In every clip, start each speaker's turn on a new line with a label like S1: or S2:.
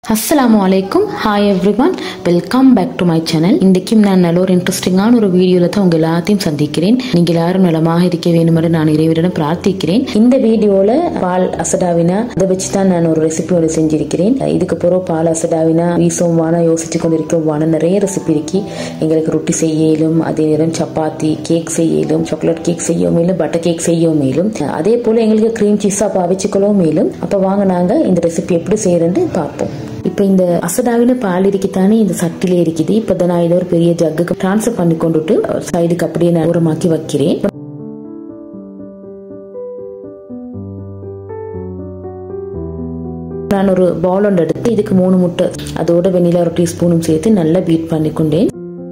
S1: அஸ்ஸலாமு அலைக்கும் hi everyone welcome back to my channel இன்றைக்கும் நான் நல்ல ஒரு இன்ட்ரெஸ்டிங்கான ஒரு வீடியோவில் தான் உங்கள் எல்லாத்தையும் சந்திக்கிறேன் நீங்கள் எல்லாரும் நலமாக இருக்க வேண்டும் என்று நான் இறைவனிடம் பிரார்த்திக்கிறேன் இந்த வீடியோவில் பால் அசடாவினா அதை வச்சு தான் நான் ஒரு ரெசிபி ஒன்று செஞ்சிருக்கிறேன் இதுக்கு பிறகு பால் அசடாவினா வீசும் வானா யோசிச்சு கொண்டிருக்கோம் வான நிறைய ரெசிபி இருக்கு எங்களுக்கு ரொட்டி செய்ய இயலும் அதே நேரம் சப்பாத்தி கேக் செய்ய இயலும் சாக்லேட் கேக் செய்ய மேலும் பட்டர் கேக் செய்ய மேலும் அதே போல் எங்களுக்கு க்ரீம் சீஸாக பாவிச்சுக்கொள்ளவும் மேலும் அப்போ வாங்க நாங்கள் இந்த ரெசிபி எப்படி செய்யறேன்னு பார்ப்போம் இப்போ இந்த அசடாவின பால் இருக்குதானே இந்த சட்டிலே இருக்குது இப்போ நான் இதை ஒரு பெரிய ஜக்குக்கு ட்ரான்ஸ்ஃபர் பண்ணி கொண்டுட்டு சைடுக்கு அப்படியே நான் உரமாக்கி வைக்கிறேன் நான் ஒரு பவுல் ஒன்று எடுத்து இதுக்கு மூணு முட்டை அதோட வெண்ணிலா ஒரு டீஸ்பூனும் சேர்த்து நல்லா பீட் பண்ணி கொண்டேன்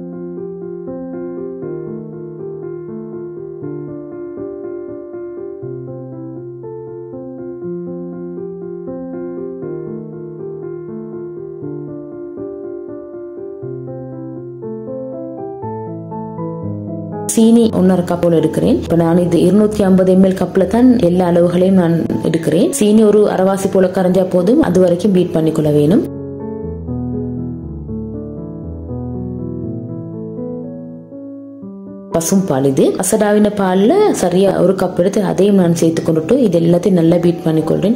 S1: சீனி ஒன்னரை கப்போல எடுக்கிறேன் இப்போ நான் இது இருநூத்தி ஐம்பது எம்எல் கப்ல தான் எல்லா அளவுகளையும் நான் எடுக்கிறேன் சீனி ஒரு அரைவாசி போல கரைஞ்சா போதும் அது வரைக்கும் பீட் பண்ணிக்கொள்ள வேணும் பசும் பால் இது அசடாவின பால்ல சரியா ஒரு கப் எடுத்து அதையும் நான் சேர்த்து கொண்டுட்டு இது எல்லாத்தையும் நல்லா பீட் பண்ணிக்கொள்றேன்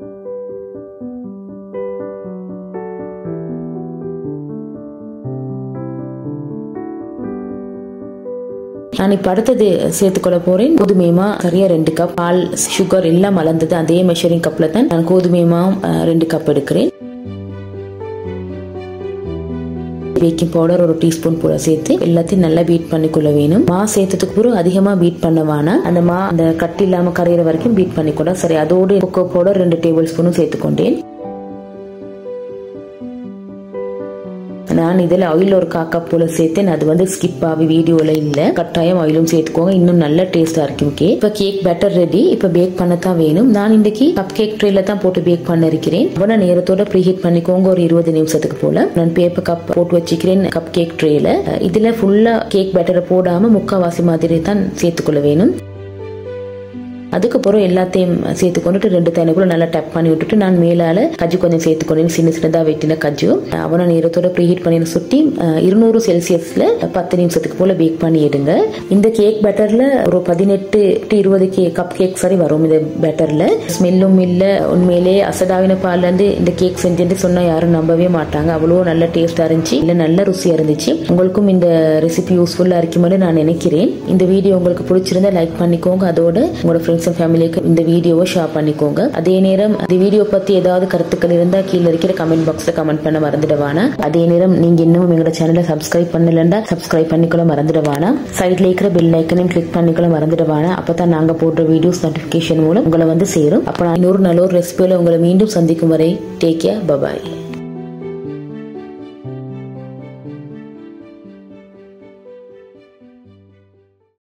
S1: நான் இப்போ அடுத்தது சேர்த்துக்கொள்ள போறேன் கோதுமைமா சரியா ரெண்டு கப் பால் சுகர் எல்லாம் மலர்ந்தது அதே மெஷரிங் கப்ல தான் நான் கோதுமைமா ரெண்டு கப் எடுக்கிறேன் பேக்கிங் பவுடர் ஒரு டீஸ்பூன் போல சேர்த்து எல்லாத்தையும் நல்லா பீட் பண்ணிக்கொள்ள வேணும் மா சேர்த்ததுக்கு பிறகு அதிகமா பீட் பண்ணவானா அந்த மா அந்த கட்டி இல்லாம கரையிற வரைக்கும் பீட் பண்ணிக்கொள்ள சரி அதோடு கொக்கோ பவுடர் ரெண்டு டேபிள் ஸ்பூனும் சேர்த்துக்கொண்டேன் நான் இதில் ஆயில் ஒரு காக்கா போல சேர்த்தேன் அது வந்து ஸ்கிப் ஆகி வீடியோல இல்ல கட்டாயம் ஆயிலும் சேர்த்துக்கோங்க இன்னும் நல்ல டேஸ்டா இருக்கும் கேக் இப்போ கேக் பேட்டர் ரெடி இப்போ பேக் பண்ணத்தான் வேணும் நான் இன்றைக்கு கப் கேக் ட்ரேல தான் போட்டு பேக் பண்ண இருக்கிறேன் அவ்வளோ நேரத்தோட ப்ரீஹீட் பண்ணிக்கோங்க ஒரு இருபது நிமிஷத்துக்கு போல நான் பேப்பர் கப் போட்டு வச்சுக்கிறேன் கப் கேக் ட்ரேல இதுல ஃபுல்லா கேக் பேட்டரை போடாம முக்காவாசி மாதிரி தான் சேர்த்துக்கொள்ள வேணும் அதுக்கப்புறம் எல்லாத்தையும் சேர்த்து கொண்டுட்டு ரெண்டு தேனைக்குள்ள நல்லா டப் பண்ணி விட்டுட்டு நான் மேலால கஜ்ஜு கொஞ்சம் சேர்த்து கொண்டு சின்ன சின்னதா வெட்டின கஜ்ஜு அவனை நேரத்தோட ப்ரீஹீட் பண்ணி சுட்டி இருநூறு செல்சியஸ்ல பத்து நிமிஷத்துக்கு போல பேக் பண்ணி எடுங்க இந்த கேக் பேட்டர்ல ஒரு பதினெட்டு டு இருபது கே கப் கேக் சரி வரும் இந்த பேட்டர்ல ஸ்மெல்லும் இல்ல உண்மையிலே அசடாவின பால்ல இருந்து இந்த கேக் செஞ்சுட்டு சொன்னா யாரும் நம்பவே மாட்டாங்க அவ்வளோ நல்ல டேஸ்டா இருந்துச்சு இல்ல நல்ல ருசியா இருந்துச்சு உங்களுக்கும் இந்த ரெசிபி யூஸ்ஃபுல்லா இருக்குமென்னு நான் நினைக்கிறேன் இந்த வீடியோ உங்களுக்கு பிடிச்சிருந்தா லைக் பண்ணிக்கோங்க அதோட உங்களோட ஃப்ரெண்ட்ஸ் அண்ட் ஃபேமிலிக்கு இந்த வீடியோவை ஷேர் பண்ணிக்கோங்க அதே நேரம் இந்த வீடியோ பத்தி ஏதாவது கருத்துக்கள் இருந்தா கீழே இருக்கிற கமெண்ட் பாக்ஸ்ல கமெண்ட் பண்ண மறந்துடுவானா அதே நேரம் நீங்க இன்னும் எங்களோட சேனலை சப்ஸ்கிரைப் பண்ணலண்டா சப்ஸ்கிரைப் பண்ணிக்கொள்ள மறந்துடுவானா சைட்ல இருக்கிற பெல் ஐக்கனையும் கிளிக் பண்ணிக்கொள்ள மறந்துடுவானா அப்பதான் நாங்க போடுற வீடியோஸ் நோட்டிபிகேஷன் மூலம் உங்களை வந்து சேரும் அப்ப நான் இன்னொரு நல்ல ஒரு ரெசிபியில உங்களை மீண்டும் சந்திக்கும் வரை டேக் கேர் பபாய்